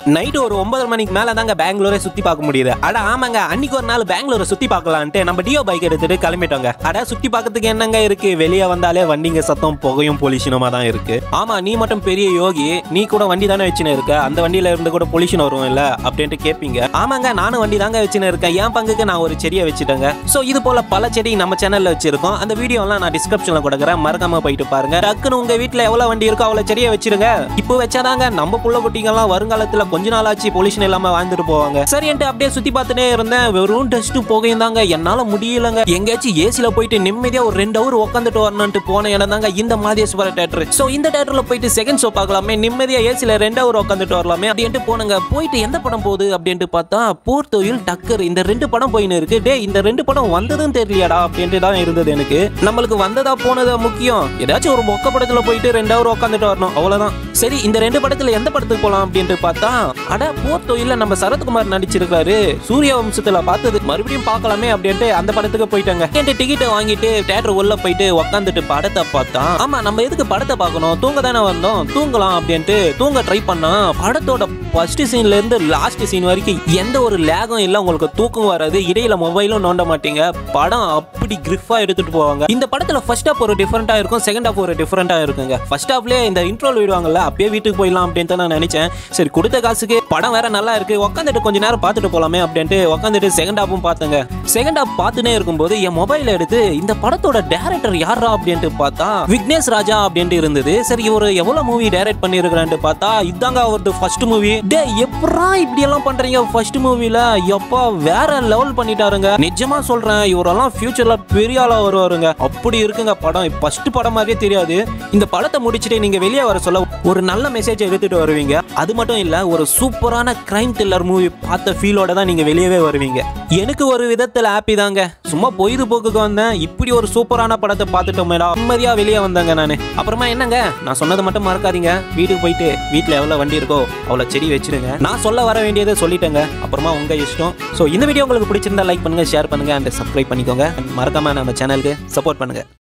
night ஒரு ஒன்பது மணிக்கு மேல தாங்க பெங்களூரே சுத்தி பார்க்க முடியுது அட ஆமாங்க அன்னைக்கு ஒரு நாள் பெங்களூரை சுத்தி பார்க்கலான்ட்டு நம்ம டியோ பைக் எடுத்துட்டு கிளம்பிட்டோங்க அட சுத்தி பார்க்கறதுக்கு என்னங்க இருக்கு வெளியே வந்தாலே வண்டிங்க சத்தம் புகையும் பொலிஷனுமா தான் இருக்கு ஆமா நீ மட்டும் பெரிய யோகி நீ கூட வண்டி தானே வச்சுன்னு இருக்க அந்த வண்டியில இருந்து கூட பொலிஷன் வரும் இல்ல அப்படின்ட்டு கேட்பீங்க ஆமாங்க நானும் வண்டி தாங்க வச்சுன்னு இருக்கேன் என் பங்குக்கு நான் ஒரு செடியை வச்சுட்டேங்க சோ இது போல பல செடி நம்ம சேனல்ல வச்சிருக்கோம் அந்த வீடியோ எல்லாம் நான் டிஸ்கிரிப்ஷன்ல கொடுக்குறேன் மறக்காம போயிட்டு பாருங்க டக்குன்னு உங்க வீட்ல எவ்வளவு வண்டி இருக்கோ அவ்வளவு செடியை வச்சிருங்க இப்போ வச்சாதாங்க நம்ம புள்ள குட்டிங்கெல்லாம் வருங்காலத்துல கொஞ்ச நாள் ஆச்சு பொல்யூஷன் இல்லாம வாழ்ந்துட்டு போவாங்க சரின்ட்டு அப்படியே சுத்தி பார்த்துட்டே இருந்தேன் வெறும் டஸ்ட் புகையும் தாங்க என்னால முடியலங்க எங்கேயாச்சும் ஏசில போயிட்டு நிம்மதியா ஒரு ரெண்டு ஹவர் உட்காந்துட்டு வரணும்ட்டு போன இடம் தாங்க இந்த மாதேஸ்வர தேட்டர் சோ இந்த தேட்டர்ல போயிட்டு செகண்ட் ஷோ பார்க்கலாமே நிம்மதியா ஏசில ரெண்டு ஹவர் உட்காந்துட்டு வரலாமே அப்படின்ட்டு போனுங்க போயிட்டு எந்த படம் போகுது அப்படின்ட்டு பார்த்தா போர் தொழில் டக்கர் இந்த ரெண்டு படம் போயின்னு இருக்கு டே இந்த ரெண்டு படம் வந்ததும் தெரியலையாடா அப்படின்ட்டு தான் இருந்தது எனக்கு நம்மளுக்கு வந்ததா போனதா முக்கியம் ஏதாச்சும் ஒரு மொக்க படத்துல போயிட்டு ரெண்டு ஹவர் உட்காந்துட்டு வரணும் அவ்வளவுதான் சரி இந்த ரெண்டு படத்துல எந்த படத்துக்கு போலாம் அப்படின்ட்டு பார்த்தா அட போர் தொழில நம்ம சரத்குமார் நடிச்சிருக்காரு சூரிய வம்சத்துல பார்த்தது மறுபடியும் பார்க்கலாமே அப்படின்ட்டு அந்த படத்துக்கு போயிட்டாங்க டிக்கெட்டை வாங்கிட்டு தேட்டர் உள்ள போயிட்டு உட்காந்துட்டு படத்தை பார்த்தா ஆமா நம்ம எதுக்கு படத்தை பார்க்கணும் தூங்க தானே வந்தோம் தூங்கலாம் அப்படின்ட்டு தூங்க ட்ரை பண்ணா படத்தோட ஃபர்ஸ்ட் சீன்ல இருந்து லாஸ்ட் சீன் வரைக்கும் எந்த ஒரு லேகும் இல்ல உங்களுக்கு தூக்கம் வராது இடையில மொபைலும் நோண்ட மாட்டீங்க படம் அப்படி கிரிஃபா எடுத்துட்டு போவாங்க இந்த படத்துல ஃபர்ஸ்ட் ஹாஃப் ஒரு டிஃபரெண்டா இருக்கும் செகண்ட் ஹாஃப் ஒரு டிஃபரெண்டா இருக்குங்க ஃபர்ஸ்ட் ஹாஃப்லயே இந்த இன்ட்ரோல் விடுவாங்கல்ல அப்பயே வீட்டுக்கு போயிடலாம் அப்படின்ட்டு நான் நினைச்சேன் சரி கொடுத்த காசுக்கு படம் வேற நல்லா இருக்கு உட்காந்துட்டு கொஞ்ச நேரம் பார்த்துட்டு போலாமே அப்படின்ட்டு உட்காந்துட்டு செகண்ட் ஹாஃபும் பார்த்தேங்க செகண்ட் ஹாஃப் பார்த்துனே இருக்கும்போது என் மொபைல் எடுத்து இந்த படத்தோட டேரக்டர் யாரா அப்படின்ட்டு பார்த்தா விக்னேஷ் ராஜா அப்படின்ட்டு இருந்தது சரி இவர் எவ்வளவு மூவி டைரக்ட் பண்ணியிருக்கிறான்ட்டு பார்த்தா இதாங்க அவரது ஃபர்ஸ்ட் மூவி டே எப்படா இப்படி எல்லாம் பண்றீங்க ஃபர்ஸ்ட் மூவில எப்பா வேற லெவல் பண்ணிட்டாருங்க நிஜமா சொல்றேன் இவரெல்லாம் ஃபியூச்சர்ல பெரிய ஆளா வருவாருங்க அப்படி இருக்குங்க படம் ஃபர்ஸ்ட் படம் மாதிரியே தெரியாது இந்த படத்தை முடிச்சுட்டு நீங்க வெளியே வர சொல்ல ஒரு நல்ல மெசேஜ் எடுத்துட்டு வருவீங்க அது மட்டும் இல்ல ஒரு சூப்பரான கிரைம் த்ரில்லர் மூவி பார்த்த ஃபீலோட தான் நீங்க வெளியவே வருவீங்க எனக்கு ஒரு விதத்துல ஹாப்பி தாங்க சும்மா பொழுதுபோக்குக்கு வந்தேன் இப்படி ஒரு சூப்பரான படத்தை பார்த்துட்டோமேடா நிம்மதியா வெளியே வந்தாங்க நான் அப்புறமா என்னங்க நான் சொன்னதை மட்டும் மறக்காதீங்க வீட்டுக்கு போயிட்டு வீட்டில் எவ்வளோ வண்டி இருக்கோ அவ்வளோ செடி வச்சிருங்க நான் சொல்ல வர வேண்டியதை சொல்லிட்டேங்க அப்புறமா உங்க இஷ்டம் ஸோ இந்த வீடியோ உங்களுக்கு பிடிச்சிருந்தா லைக் பண்ணுங்க ஷேர் பண்ணுங்க அண்ட் சப்ஸ்கிரைப் பண்ணிக்கோங்க And மறக்காம நம்ம சேனலுக்கு சப்போர்ட் பண்ணுங்க